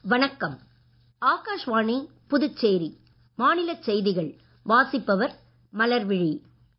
வணக்கம் ஆகாஷ்வாணி புதுச்சேரி மாநிலச் செய்திகள் வாசிப்பவர் மலர்விழி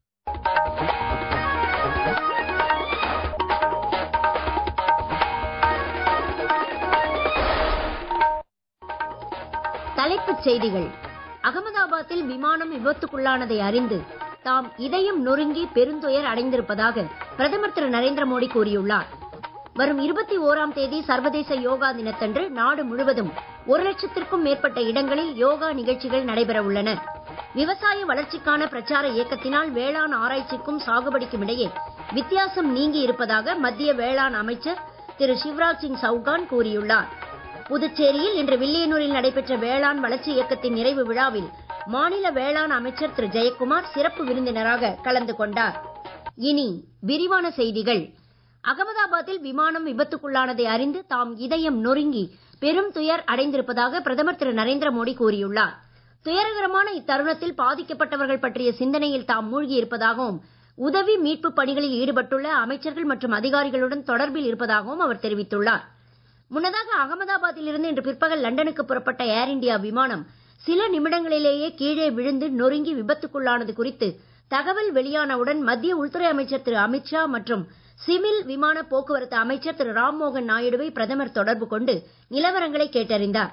தலைப்புச் செய்திகள் அகமதாபாத்தில் விமானம் விபத்துக்குள்ளானதை அறிந்து தாம் இதயம் நொறுங்கி பெருந்துயர் அடைந்திருப்பதாக பிரதமர் திரு நரேந்திர மோடி கூறியுள்ளார் வரும் இருபத்தி ஓராம் தேதி சர்வதேச யோகா தினத்தன்று நாடு முழுவதும் ஒரு லட்சத்திற்கும் மேற்பட்ட இடங்களில் யோகா நிகழ்ச்சிகள் நடைபெற உள்ளன விவசாய வளர்ச்சிக்கான பிரச்சார இயக்கத்தினால் வேளாண் ஆராய்ச்சிக்கும் சாகுபடிக்கும் இடையே வித்தியாசம் நீங்கி இருப்பதாக மத்திய வேளாண் அமைச்சர் திரு சிவராஜ் சிங் சௌகான் கூறியுள்ளார் புதுச்சேரியில் இன்று வில்லியனூரில் நடைபெற்ற வேளாண் வளர்ச்சி இயக்கத்தின் நிறைவு விழாவில் மாநில வேளாண் அமைச்சர் திரு ஜெயக்குமார் சிறப்பு விருந்தினராக கலந்து கொண்டார் இனி விரிவான செய்திகள் அகமதாபாத்தில் விமானம் விபத்துக்குள்ளானதை அறிந்து தாம் இதயம் நொறுங்கி பெரும் துயர் அடைந்திருப்பதாக பிரதமர் திரு நரேந்திர மோடி கூறியுள்ளார் துயரகரமான இத்தருணத்தில் பாதிக்கப்பட்டவர்கள் பற்றிய சிந்தனையில் தாம் மூழ்கி இருப்பதாகவும் உதவி மீட்பு பணிகளில் ஈடுபட்டுள்ள அமைச்சர்கள் மற்றும் அதிகாரிகளுடன் தொடர்பில் இருப்பதாகவும் அவர் தெரிவித்துள்ளார் முன்னதாக அகமதாபாத்தில் இருந்து இன்று பிற்பகல் லண்டனுக்கு புறப்பட்ட ஏர் இண்டியா விமானம் சில நிமிடங்களிலேயே கீழே விழுந்து நொறுங்கி விபத்துக்குள்ளானது குறித்து தகவல் வெளியானவுடன் மத்திய உள்துறை அமைச்சர் திரு அமித்ஷா மற்றும் சிவில் விமான போக்குவரத்து அமைச்சர் திரு ராம்மோகன் நாயுடுவை பிரதமர் தொடர்பு கொண்டு நிலவரங்களை கேட்டறிந்தார்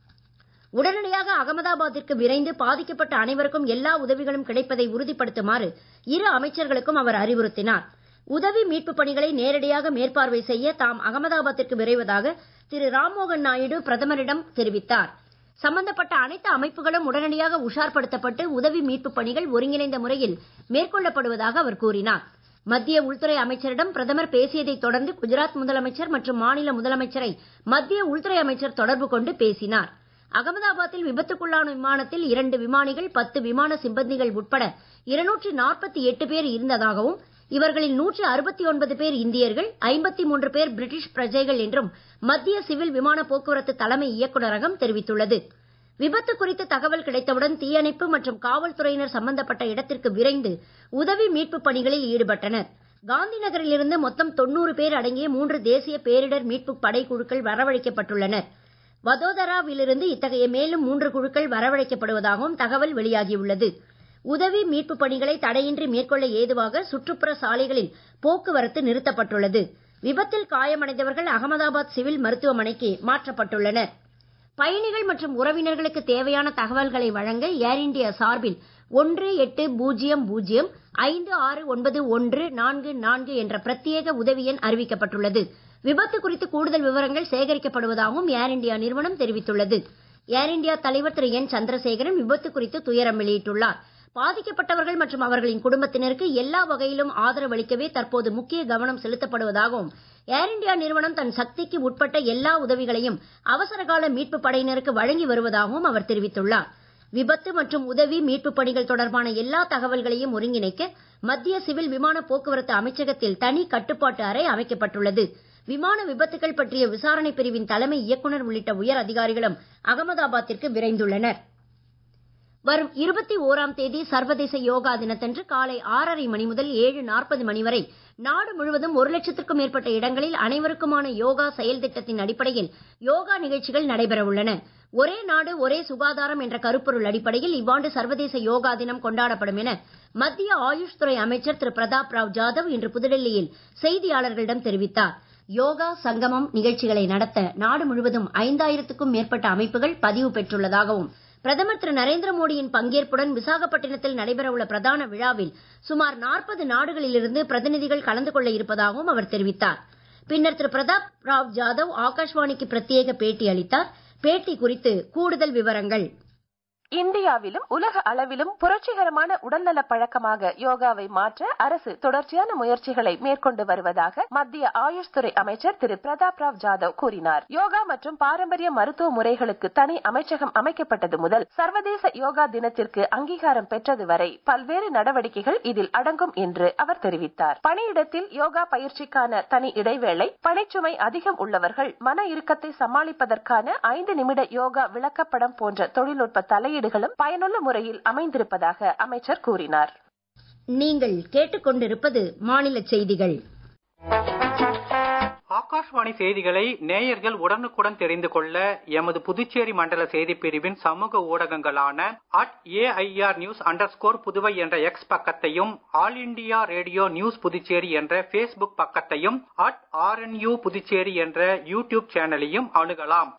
உடனடியாக அகமதாபாத்திற்கு விரைந்து பாதிக்கப்பட்ட அனைவருக்கும் எல்லா உதவிகளும் கிடைப்பதை உறுதிப்படுத்துமாறு இரு அமைச்சர்களுக்கும் அவர் அறிவுறுத்தினார் உதவி மீட்பு பணிகளை நேரடியாக மேற்பார்வை செய்ய தாம் அகமதாபாத்திற்கு விரைவதாக திரு ராம்மோகன் நாயுடு பிரதமரிடம் தெரிவித்தார் சம்பந்தப்பட்ட அனைத்து அமைப்புகளும் உடனடியாக உஷார்படுத்தப்பட்டு உதவி மீட்பு பணிகள் ஒருங்கிணைந்த முறையில் மேற்கொள்ளப்படுவதாக அவர் கூறினார் மத்திய உள்துறை அமைச்சரிடம் பிரதமர் பேசியதைத் தொடர்ந்து குஜராத் முதலமைச்சர் மற்றும் மாநில முதலமைச்சரை மத்திய உள்துறை அமைச்சர் தொடர்பு கொண்டு பேசினார் அகமதாபாத்தில் விபத்துக்குள்ளான விமானத்தில் இரண்டு விமானிகள் பத்து விமான சிப்பந்திகள் உட்பட இருநூற்றி நாற்பத்தி எட்டு பேர் இருந்ததாகவும் இவர்களில் நூற்று அறுபத்தி ஒன்பது பேர் இந்தியர்கள் ஐம்பத்தி மூன்று பேர் பிரிட்டிஷ் பிரஜைகள் என்றும் மத்திய சிவில் விமான போக்குவரத்து தலைமை இயக்குநரகம் தெரிவித்துள்ளது விபத்து குறித்து தகவல் கிடைத்தவுடன் தீயணைப்பு மற்றும் காவல்துறையினர் சம்பந்தப்பட்ட இடத்திற்கு விரைந்து உதவி மீட்பு பணிகளில் ஈடுபட்டனர் காந்தி நகரிலிருந்து மொத்தம் தொண்ணூறு பேர் அடங்கிய மூன்று தேசிய பேரிடர் மீட்பு படைக்குழுக்கள் வரவழைக்கப்பட்டுள்ளனர் வதோதராவிலிருந்து இத்தகைய மேலும் மூன்று குழுக்கள் வரவழைக்கப்படுவதாகவும் தகவல் வெளியாகியுள்ளது உதவி மீட்பு பணிகளை தடையின்றி மேற்கொள்ள ஏதுவாக சுற்றுப்புற சாலைகளில் போக்குவரத்து நிறுத்தப்பட்டுள்ளது விபத்தில் காயமடைந்தவர்கள் அகமதாபாத் சிவில் மருத்துவமனைக்கு மாற்றப்பட்டுள்ளனர் பயணிகள் மற்றும் உறவினர்களுக்கு தேவையான தகவல்களை வழங்க ஏர் இண்டியா சார்பில் ஒன்று எட்டு பூஜ்ஜியம் பூஜ்ஜியம் ஐந்து ஆறு ஒன்பது ஒன்று நான்கு நான்கு என்ற பிரத்யேக உதவி எண் அறிவிக்கப்பட்டுள்ளது விபத்து குறித்து கூடுதல் விவரங்கள் சேகரிக்கப்படுவதாகவும் ஏர் இண்டியா நிறுவனம் தெரிவித்துள்ளது ஏர் இண்டியா தலைவர் திரு என் சந்திரசேகரன் விபத்து குறித்து துயரம் வெளியிட்டுள்ளார் பாதிக்கப்பட்டவர்கள் மற்றும் அவர்களின் குடும்பத்தினருக்கு எல்லா வகையிலும் ஆதரவளிக்கவே தற்போது முக்கிய கவனம் செலுத்தப்படுவதாகவும் ஏர் இண்டியா நிறுவனம் தன் சக்திக்கு உட்பட்ட எல்லா உதவிகளையும் அவசரகால மீட்பு படையினருக்கு வழங்கி வருவதாகவும் அவர் தெரிவித்துள்ளார் விபத்து மற்றும் உதவி மீட்பு பணிகள் தொடர்பான எல்லா தகவல்களையும் ஒருங்கிணைக்க மத்திய சிவில் விமான போக்குவரத்து அமைச்சகத்தில் தனி கட்டுப்பாட்டு அறை அமைக்கப்பட்டுள்ளது விமான விபத்துகள் பற்றிய விசாரணை பிரிவின் தலைமை இயக்குநர் உள்ளிட்ட உயர் அதிகாரிகளும் அகமதாபாத்திற்கு விரைந்துள்ளனர் வரும் இருபத்தி ஓராம் தேதி சர்வதேச யோகா தினத்தன்று காலை ஆறரை மணி முதல் ஏழு நாற்பது மணி வரை நாடு முழுவதும் ஒரு லட்சத்திற்கும் மேற்பட்ட இடங்களில் அனைவருக்குமான யோகா செயல் திட்டத்தின் அடிப்படையில் யோகா நிகழ்ச்சிகள் நடைபெற உள்ளன ஒரே நாடு ஒரே சுகாதாரம் என்ற கருப்பொருள் அடிப்படையில் இவ்வாண்டு சர்வதேச யோகா தினம் கொண்டாடப்படும் என மத்திய ஆயுஷ் துறை அமைச்சர் திரு பிரதாப் ராவ் ஜாதவ் இன்று புதுடெல்லியில் செய்தியாளர்களிடம் தெரிவித்தார் யோகா சங்கமம் நிகழ்ச்சிகளை நடத்த நாடு முழுவதும் ஐந்தாயிரத்துக்கும் மேற்பட்ட அமைப்புகள் பதிவு பெற்றுள்ளதாகவும் பிரதமர் திரு நரேந்திர மோடியின் பங்கேற்புடன் விசாகப்பட்டினத்தில் நடைபெறவுள்ள பிரதான விழாவில் சுமார் நாற்பது நாடுகளிலிருந்து பிரதிநிதிகள் கலந்து கொள்ள இருப்பதாகவும் அவர் தெரிவித்தார் பின்னர் திரு பிரதாப் ராவ் ஜாதவ் ஆகாஷ்வாணிக்கு பிரத்யேக பேட்டி அளித்தார் பேட்டி குறித்து கூடுதல் விவரங்கள் இந்தியாவிலும் உலக அளவிலும் புரட்சிகரமான உடல்நல பழக்கமாக யோகாவை மாற்ற அரசு தொடர்ச்சியான முயற்சிகளை மேற்கொண்டு வருவதாக மத்திய ஆயுஷ் துறை அமைச்சர் திரு பிரதாப் ராவ் ஜாதவ் கூறினார் யோகா மற்றும் பாரம்பரிய மருத்துவ முறைகளுக்கு தனி அமைச்சகம் அமைக்கப்பட்டது முதல் சர்வதேச யோகா தினத்திற்கு அங்கீகாரம் பெற்றது வரை பல்வேறு நடவடிக்கைகள் இதில் அடங்கும் என்று அவர் தெரிவித்தார் பணியிடத்தில் யோகா பயிற்சிக்கான தனி இடைவேளை பணிச்சுமை அதிகம் உள்ளவர்கள் மன இறுக்கத்தை சமாளிப்பதற்கான ஐந்து நிமிட யோகா விளக்கப்படம் போன்ற தொழில்நுட்ப தலையீடு முதலீடுகளும் பயனுள்ள முறையில் அமைந்திருப்பதாக அமைச்சர் கூறினார் நீங்கள் கேட்டுக்கொண்டிருப்பது மாநில செய்திகள் ஆகாஷ்வாணி செய்திகளை நேயர்கள் உடனுக்குடன் தெரிந்து கொள்ள எமது புதுச்சேரி மண்டல செய்திப் பிரிவின் சமூக ஊடகங்களான at AIR news under Puduvai என்ற எக்ஸ் பக்கத்தையும் All India Radio news Puducherry என்ற ஃபேஸ்புக் பக்கத்தையும் அட் ஆர்என்யூ புதுச்சேரி என்ற யூடியூப் சேனலையும் அணுகலாம்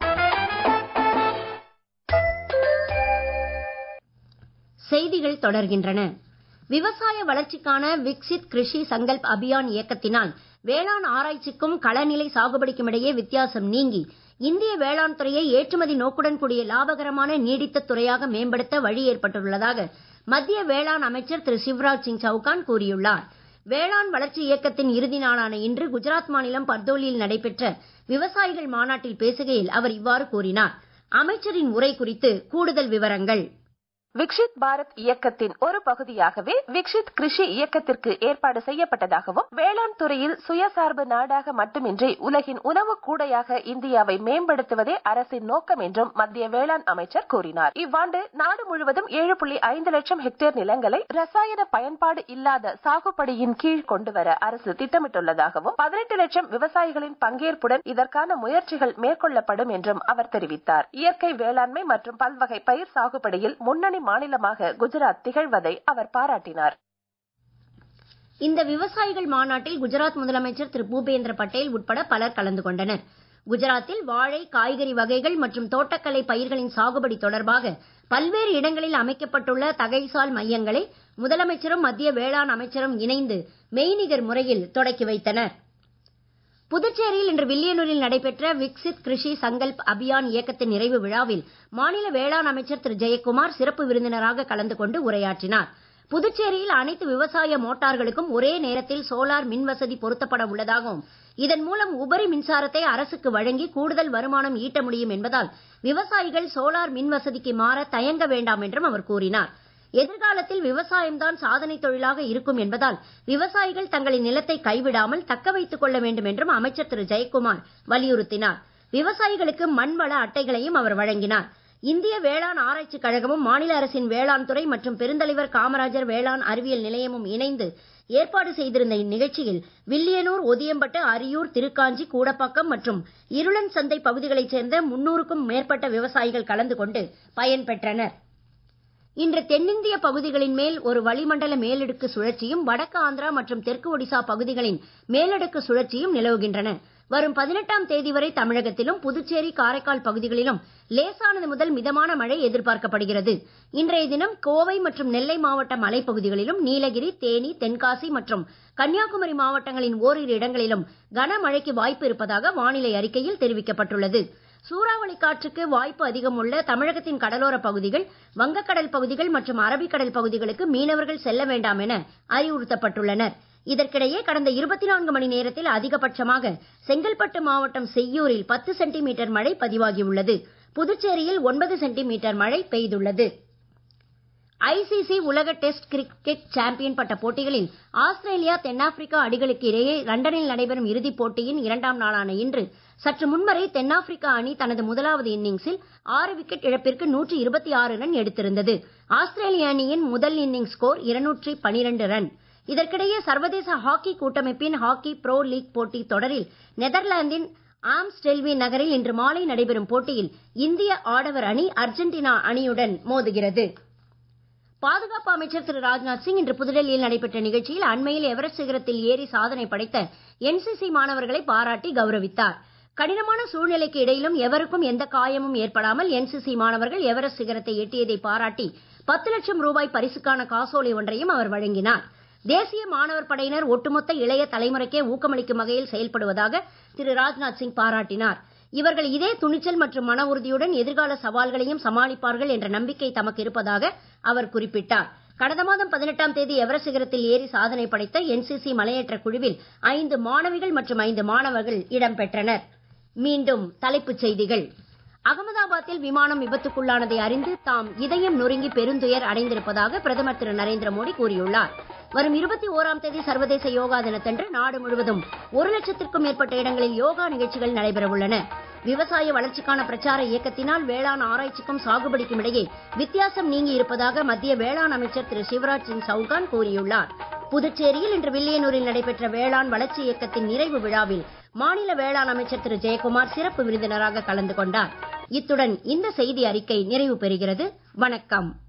செய்திகள் தொடர்கின்றன விவசாய வளர்ச்சிக்கான விக்சித் கிருஷி சங்கல்ப் அபியான் இயக்கத்தினால் வேளாண் ஆராய்ச்சிக்கும் களநிலை சாகுபடிக்கும் இடையே வித்தியாசம் நீங்கி இந்திய வேளாண் துறையை ஏற்றுமதி நோக்குடன் கூடிய லாபகரமான நீடித்த துறையாக மேம்படுத்த வழி ஏற்பட்டுள்ளதாக மத்திய வேளாண் அமைச்சர் திரு சிவராஜ் சிங் சவுகான் கூறியுள்ளார் வேளாண் வளர்ச்சி இயக்கத்தின் இறுதி நாளான இன்று குஜராத் மாநிலம் பர்தோலியில் நடைபெற்ற விவசாயிகள் மாநாட்டில் பேசுகையில் அவர் இவ்வாறு கூறினார் அமைச்சரின் உரை குறித்து கூடுதல் விவரங்கள் விக்ஷித் பாரத் இயக்கத்தின் ஒரு பகுதியாகவே விக்ஷித் கிருஷி இயக்கத்திற்கு ஏற்பாடு செய்யப்பட்டதாகவும் வேளாண் துறையில் சுயசார்பு நாடாக மட்டுமின்றி உலகின் உணவு கூடையாக இந்தியாவை மேம்படுத்துவதே அரசின் நோக்கம் என்றும் மத்திய வேளாண் அமைச்சர் கூறினார் இவ்வாண்டு நாடு முழுவதும் ஏழு புள்ளி ஐந்து லட்சம் ஹெக்டேர் நிலங்களை ரசாயன பயன்பாடு இல்லாத சாகுபடியின் கீழ் கொண்டுவர அரசு திட்டமிட்டுள்ளதாகவும் பதினெட்டு லட்சம் விவசாயிகளின் பங்கேற்புடன் இதற்கான முயற்சிகள் மேற்கொள்ளப்படும் என்றும் அவர் தெரிவித்தார் இயற்கை வேளாண்மை மற்றும் பல்வகை பயிர் சாகுபடியில் முன்னணி மாநிலமாக குஜராத் திகழ்வதை அவர் பாராட்டினார் இந்த விவசாயிகள் மாநாட்டில் குஜராத் முதலமைச்சர் திரு பூபேந்திர பட்டேல் உட்பட பலர் கலந்து கொண்டனர் குஜராத்தில் வாழை காய்கறி வகைகள் மற்றும் தோட்டக்கலை பயிர்களின் சாகுபடி தொடர்பாக பல்வேறு இடங்களில் அமைக்கப்பட்டுள்ள தகைசால் மையங்களை முதலமைச்சரும் மத்திய வேளாண் அமைச்சரும் இணைந்து மெய்நிகர் முறையில் தொடக்கி வைத்தனர் புதுச்சேரியில் இன்று வில்லியனூரில் நடைபெற்ற விக்சித் கிருஷி சங்கல்ப் அபியான் இயக்கத்தின் நிறைவு விழாவில் மாநில வேளாண் அமைச்சர் திரு ஜெயக்குமார் சிறப்பு விருந்தினராக கலந்து கொண்டு உரையாற்றினார் புதுச்சேரியில் அனைத்து விவசாய மோட்டார்களுக்கும் ஒரே நேரத்தில் சோலார் மின் வசதி பொருத்தப்பட உள்ளதாகவும் இதன் மூலம் உபரி மின்சாரத்தை அரசுக்கு வழங்கி கூடுதல் வருமானம் ஈட்ட முடியும் என்பதால் விவசாயிகள் சோலார் மின் வசதிக்கு மாற தயங்க வேண்டாம் என்றும் அவர் கூறினார் எதிர்காலத்தில் விவசாயம்தான் சாதனை தொழிலாக இருக்கும் என்பதால் விவசாயிகள் தங்களின் நிலத்தை கைவிடாமல் தக்க வைத்துக் கொள்ள வேண்டும் என்றும் அமைச்சர் திரு ஜெயக்குமார் வலியுறுத்தினார் விவசாயிகளுக்கு மண்வள அட்டைகளையும் அவர் வழங்கினார் இந்திய வேளாண் ஆராய்ச்சிக் கழகமும் மாநில அரசின் வேளாண் துறை மற்றும் பெருந்தலைவர் காமராஜர் வேளாண் அறிவியல் நிலையமும் இணைந்து ஏற்பாடு செய்திருந்த இந்நிகழ்ச்சியில் வில்லியனூர் ஒதியம்பட்டு அரியூர் திருக்காஞ்சி கூடப்பாக்கம் மற்றும் இருளன் சந்தை பகுதிகளைச் சேர்ந்த முன்னூறுக்கும் மேற்பட்ட விவசாயிகள் கலந்து கொண்டு பயன்பெற்றனர் இன்று தென்னிந்திய பகுதிகளின் மேல் ஒரு வளிமண்டல மேலடுக்கு சுழற்சியும் வடக்கு ஆந்திரா மற்றும் தெற்கு ஒடிசா பகுதிகளின் மேலடுக்கு சுழற்சியும் நிலவுகின்றன வரும் பதினெட்டாம் தேதி வரை தமிழகத்திலும் புதுச்சேரி காரைக்கால் பகுதிகளிலும் லேசானது முதல் மிதமான மழை எதிர்பார்க்கப்படுகிறது இன்றைய தினம் கோவை மற்றும் நெல்லை மாவட்ட மலைப்பகுதிகளிலும் நீலகிரி தேனி தென்காசி மற்றும் கன்னியாகுமரி மாவட்டங்களின் ஓரிரு இடங்களிலும் கனமழைக்கு வாய்ப்பு இருப்பதாக வானிலை அறிக்கையில் தெரிவிக்கப்பட்டுள்ளது சூறாவளி காற்றுக்கு வாய்ப்பு அதிகம் உள்ள தமிழகத்தின் கடலோர பகுதிகள் வங்கக்கடல் பகுதிகள் மற்றும் அரபிக்கடல் பகுதிகளுக்கு மீனவர்கள் செல்ல வேண்டாம் என அறிவுறுத்தப்பட்டுள்ளனர் இதற்கிடையே கடந்த இருபத்தி நான்கு மணி நேரத்தில் அதிகபட்சமாக செங்கல்பட்டு மாவட்டம் செய்யூரில் பத்து சென்டிமீட்டர் மழை பதிவாகியுள்ளது புதுச்சேரியில் ஒன்பது சென்டிமீட்டர் மழை பெய்துள்ளது ஐசிசி உலக டெஸ்ட் கிரிக்கெட் சாம்பியன் பட்ட போட்டிகளில் ஆஸ்திரேலியா தென்னாப்பிரிக்கா அணிகளுக்கு இடையே லண்டனில் நடைபெறும் இறுதிப் போட்டியின் இரண்டாம் நாளான இன்று சற்று முன்வரை தென்னாப்பிரிக்கா அணி தனது முதலாவது இன்னிங்ஸில் ஆறு விக்கெட் இழப்பிற்கு நூற்றி இருபத்தி ஆறு ரன் எடுத்திருந்தது ஆஸ்திரேலிய அணியின் முதல் இன்னிங்ஸ் ஸ்கோர் இருநூற்றி பனிரெண்டு ரன் இதற்கிடையே சர்வதேச ஹாக்கி கூட்டமைப்பின் ஹாக்கி ப்ரோ லீக் போட்டி தொடரில் நெதர்லாந்தின் ஆம்ஸ்டெல்வி நகரில் இன்று மாலை நடைபெறும் போட்டியில் இந்திய ஆடவர் அணி அர்ஜென்டினா அணியுடன் மோதுகிறது பாதுகாப்பு அமைச்சர் திரு ராஜ்நாத் சிங் இன்று புதுடெல்லியில் நடைபெற்ற நிகழ்ச்சியில் அண்மையில் எவரெஸ்ட் சிகரத்தில் ஏறி சாதனை படைத்த என்சிசி மாணவர்களை பாராட்டி கௌரவித்தார் கடினமான சூழ்நிலைக்கு இடையிலும் எவருக்கும் எந்த காயமும் ஏற்படாமல் என்சிசி மாணவர்கள் எவரெஸ்ட் சிகரத்தை எட்டியதை பாராட்டி பத்து லட்சம் ரூபாய் பரிசுக்கான காசோலை ஒன்றையும் அவர் வழங்கினார் தேசிய மாணவர் படையினர் ஒட்டுமொத்த இளைய தலைமுறைக்கே ஊக்கமளிக்கும் வகையில் செயல்படுவதாக திரு ராஜ்நாத் சிங் பாராட்டினார் இவர்கள் இதே துணிச்சல் மற்றும் மன உறுதியுடன் எதிர்கால சவால்களையும் சமாளிப்பார்கள் என்ற நம்பிக்கை தமக்கு இருப்பதாக அவர் குறிப்பிட்டார் கடந்த மாதம் பதினெட்டாம் தேதி எவரெஸ்ட் சிகரத்தில் ஏறி சாதனை படைத்த என்சிசி மலையேற்ற குழுவில் ஐந்து மாணவிகள் மற்றும் ஐந்து மாணவர்கள் இடம்பெற்றனர் மீண்டும் தலைப்புச் செய்திகள் அகமதாபாத்தில் விமானம் விபத்துக்குள்ளானதை அறிந்து தாம் இதயம் நொறுங்கி பெருந்துயர் அடைந்திருப்பதாக பிரதமர் திரு நரேந்திர மோடி கூறியுள்ளார் வரும் இருபத்தி ஓராம் தேதி சர்வதேச யோகா தினத்தன்று நாடு முழுவதும் ஒரு லட்சத்திற்கும் மேற்பட்ட இடங்களில் யோகா நிகழ்ச்சிகள் நடைபெற உள்ளன விவசாய வளர்ச்சிக்கான பிரச்சார இயக்கத்தினால் வேளாண் ஆராய்ச்சிக்கும் சாகுபடிக்கும் இடையே வித்தியாசம் நீங்கி இருப்பதாக மத்திய வேளாண் அமைச்சர் திரு சிவராஜ் சிங் சவுகான் கூறியுள்ளார் புதுச்சேரியில் இன்று வில்லியனூரில் நடைபெற்ற வேளாண் வளர்ச்சி இயக்கத்தின் நிறைவு விழாவில் மாநில வேளாண் அமைச்சர் திரு ஜெயக்குமார் சிறப்பு விருந்தினராக கலந்து கொண்டார் இத்துடன் இந்த செய்தி அறிக்கை நிறைவு பெறுகிறது வணக்கம்